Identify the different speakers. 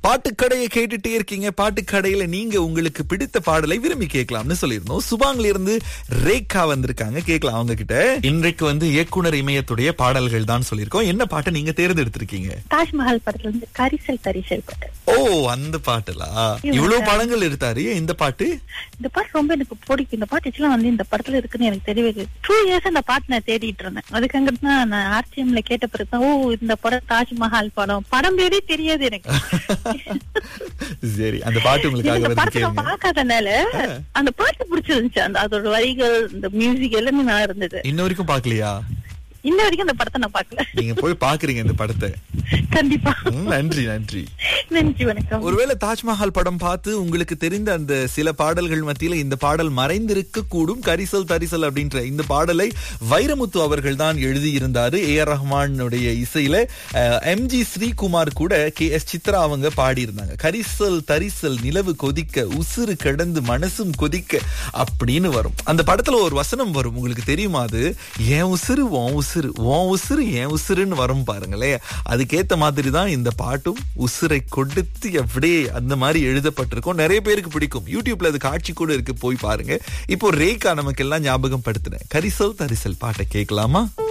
Speaker 1: பாட்டுக்கடையை கேட்டுட்டே இருக்கீங்க பாட்டுக்கடையில நீங்க உங்களுக்கு பிடித்த பாடலை விரும்பி கேட்கலாம்னு சொல்லியிருந்தோம் சுபாங்ல இருந்து ரேகா வந்திருக்காங்க கேட்கலாம் அவங்க கிட்ட இன்றைக்கு வந்து இயக்குனர் இமயத்துடைய பாடல்கள் தான் சொல்லியிருக்கோம் என்ன பாட்டை நீங்க தேர்ந்தெடுத்திருக்கீங்க
Speaker 2: தாஜ்மஹால் படத்துல இருந்து கரிசல் தரிசல் பாட்டு
Speaker 1: ஓ அந்த பாட்டுலா இவ்வளவு படங்கள் எடுத்தாரு ஏன் இந்த பாட்டு
Speaker 2: இந்த பாட்டு ரொம்ப எனக்கு பிடிக்கும் இந்த பாட்டு ஆக்சுவலா வந்து இந்த படத்துல இருக்குன்னு எனக்கு தெரியவே டூ இயர்ஸ் அந்த பாட்டு நான் தேடிட்டு இருந்தேன் அதுக்காக தான் நான் ஆர்டிஎம்ல கேட்ட பிறகு தான், ஓ இந்த படம் தாஜ்மஹால் படம் படம் பேரே தெரியாது எனக்கு
Speaker 1: சரி அந்த பாட்டு உங்களுக்காக
Speaker 2: இந்த
Speaker 1: வருது
Speaker 2: படத்தை நான்
Speaker 1: கேளுங்க
Speaker 2: பார்க்காதனால அந்த பாட்டு பிடிச்சிருந்துச்சு அந்த அதோட வரிகள் இந்த மியூசிக் எல்லாமே நல்லா இருந்தது
Speaker 1: இன்ன வரைக்கும் பாக்கலையா
Speaker 2: இன்ன வரைக்கும் அந்த படத்தை நான் பார்க்கல
Speaker 1: நீங்க போய் பாக்குறீங்க இந்த படத்தை
Speaker 2: கண்டிப்பா
Speaker 1: ம், நன்றி நன்றி
Speaker 2: நன்றி வணக்கம்
Speaker 1: ஒருவேளை தாஜ்மஹால் படம் பார்த்து உங்களுக்கு தெரிந்த அந்த சில பாடல்கள் மத்தியில இந்த பாடல் மறைந்திருக்க கூடும் கரிசல் தரிசல் அப்படின்ற இந்த பாடலை வைரமுத்து அவர்கள் தான் எழுதியிருந்தாரு ஏ ஆர் ரஹ்மானுடைய இசையில எம் ஜி ஸ்ரீகுமார் கூட கே எஸ் சித்ரா அவங்க பாடியிருந்தாங்க கரிசல் தரிசல் நிலவு கொதிக்க உசுறு கிடந்து மனசும் கொதிக்க அப்படின்னு வரும் அந்த படத்துல ஒரு வசனம் வரும் உங்களுக்கு தெரியுமா அது ஏன் உசுறு உன் உசுறு உன் உசுறு ஏன் உசுறுன்னு வரும் பாருங்களேன் அதுக்கேத்த மாதிரி தான் இந்த பாட்டும் உசுரை கொடுத்து அப்படியே அந்த மாதிரி எழுதப்பட்டிருக்கும் நிறைய பேருக்கு பிடிக்கும் யூடியூப்ல அது காட்சி கூட இருக்கு போய் பாருங்க இப்போ ரேகா நமக்கு எல்லாம் ஞாபகம் படுத்தினேன் கரிசல் தரிசல் பாட்டை கேட்கலாமா